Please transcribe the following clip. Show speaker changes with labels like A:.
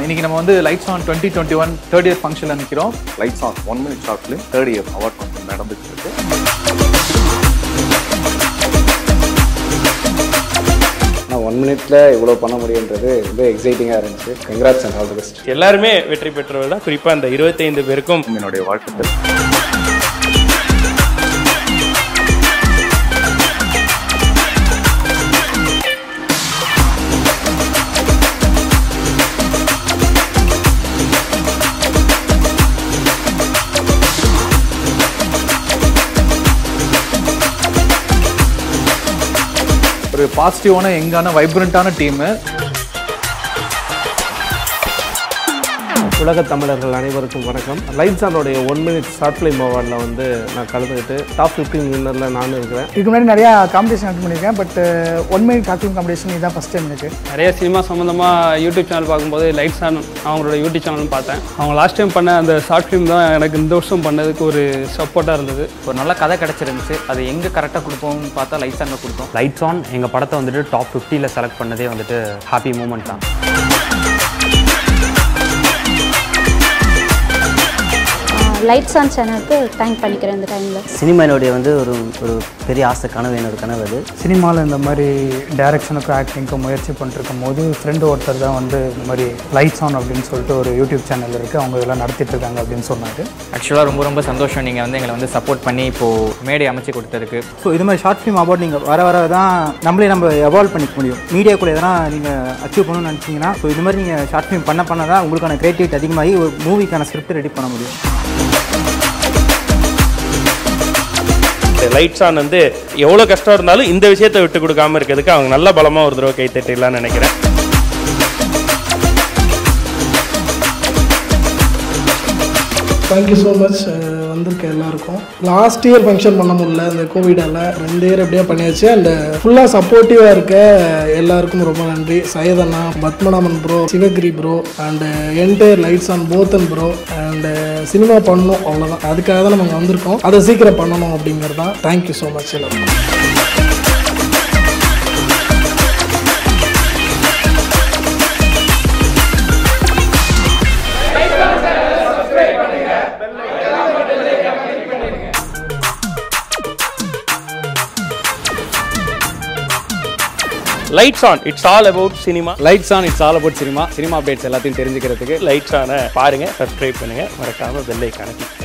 A: இன்னைக்கு நம்ம வந்து lights on twenty twenty one third year ஃபங்க்ஷனில் நிற்கிறோம்
B: lights on one minute short film third year award function நடந்துட்டு இருக்கு
C: நான் ஒன் மினிட்ல இவ்வளோ பண்ண முடியுன்றது ரொம்ப எக்ஸைட்டிங்காக இருந்துச்சு congrats and all the best
D: எல்லாருமே வெற்றி பெற்றவர் தான் குறிப்பாக அந்த இருபத்தைந்து பேருக்கும்
B: என்னுடைய வாழ்த்துக்கள்
A: ஒரு பாசிட்டிவான எங்கான வைப்ரண்ட்டான டீமு
E: உலக தமிழர்கள் அனைவருக்கும் வணக்கம் லைட்ஸ் ஆனோடைய ஒன் மினிட் ஷார்ட் ஃபிலிம் அவார்டில் வந்து நான் கலந்துக்கிட்டு டாப் ஃபிஃப்டீன் வின்னரில் நானும் இருக்கிறேன்
F: இதுக்கு முன்னாடி நிறையா காம்படிஷன் அட்டன் பண்ணியிருக்கேன் but one minute cartoon competition இதுதான் ஃபஸ்ட் டைம் எனக்கு
G: நிறைய சினிமா சம்மந்தமாக யூடியூப் சேனல் பார்க்கும்போது லைட்ஸ் ஆன் அவங்களோட யூடியூப் சேனலும் பார்த்தேன் அவங்க லாஸ்ட் டைம் பண்ண அந்த ஷார்ட் ஃபிலிம் தான் எனக்கு இந்த வருஷம் பண்ணதுக்கு ஒரு சப்போர்ட்டாக இருந்தது
H: ஒரு நல்ல கதை கிடச்சிருந்துச்சு அது எங்கே கரெக்டாக கொடுப்போம்னு பார்த்தா லைட்ஸ் அங்கே கொடுத்தோம் லைட்ஸ் ஆன் எங்கள் படத்தை வந்துட்டு டாப் ஃபிஃப்டியில் செலக்ட் பண்ணதே வந்துட்டு ஹாப்பி மூமெண்ட் தான்
I: லைட்ஸ் ஆன் சேனலுக்கு தேங்க் பண்ணிக்கிறேன் இந்த டைமில்
J: சினிமா என்னுடைய வந்து ஒரு ஒரு பெரிய ஆசை கனவு என்னோட கனவு அது
F: சினிமாவில் இந்த மாதிரி டைரக்ஷனுக்கும் ஆக்டிங்க்கும் முயற்சி பண்ணிருக்கும் போது ஃப்ரெண்டு ஒருத்தர் தான் வந்து இந்த மாதிரி லைட்ஸ் ஆன் அப்படின்னு சொல்லிட்டு ஒரு யூடியூப் சேனல் இருக்குது அவங்க இதெல்லாம் நடத்திட்டு இருக்காங்க அப்படின்னு சொன்னார்
H: ஆக்சுவலாக ரொம்ப ரொம்ப சந்தோஷம் நீங்கள் வந்து எங்களை வந்து சப்போர்ட் பண்ணி இப்போது மேடை அமைச்சு கொடுத்ததுக்கு
K: ஸோ இது மாதிரி ஷார்ட் ஃபிலிம் அவார்ட் நீங்கள் வர வர தான் நம்மளே நம்ம எவால்வ் பண்ணிக்க முடியும் மீடியாக்குள்ளே எதனா நீங்கள் அச்சீவ் பண்ணணும்னு நினச்சிங்கன்னா ஸோ இது மாதிரி நீங்கள் ஷார்ட் ஃபிலிம் பண்ண பண்ண தான் உங்களுக்கான கிரியேட்டிவிட்டி அதிகமாகி ஒரு மூவிக்கான ஸ்கிரிப்ட் ரெடி பண்ண முடியும்
D: லைட்ஸ் ஆன் வந்து எவ்வளோ கஷ்டம் இருந்தாலும் இந்த விஷயத்தை விட்டு கொடுக்காம இருக்கிறதுக்கு அவங்க நல்ல பலமாக ஒரு தடவை கை தட்டிடலாம்னு நினைக்கிறேன்
L: தேங்க்யூ ஸோ மச் வந்திருக்க எல்லாருக்கும் லாஸ்ட் இயர் ஃபங்க்ஷன் பண்ண முடியல இந்த கோவிடால் ரெண்டு இயர் எப்படியோ பண்ணியாச்சு அண்ட் ஃபுல்லாக சப்போர்ட்டிவாக இருக்க எல்லாருக்கும் ரொம்ப நன்றி சையதண்ணா Padmanabhan bro Sivagiri bro and entire lights on Pothan bro and cinema பண்ணணும் அவ்வளோதான் அதுக்காக தான் நம்ம இங்க வந்திருக்கோம் அதை சீக்கிரம் பண்ணணும் அப்படிங்கிறது தான் தேங்க்யூ ஸோ மச் எல்லாருக்கும்
D: lights on it's all about cinema
C: lights on it's all about cinema cinema updates எல்லாத்தையும் தெரிஞ்சுக்கிறதுக்கு
D: லைட்ஸ் ஆன பாருங்க சப்ஸ்கிரைப் பண்ணுங்க மறக்காம பெல் ஐக்கான கிளிக்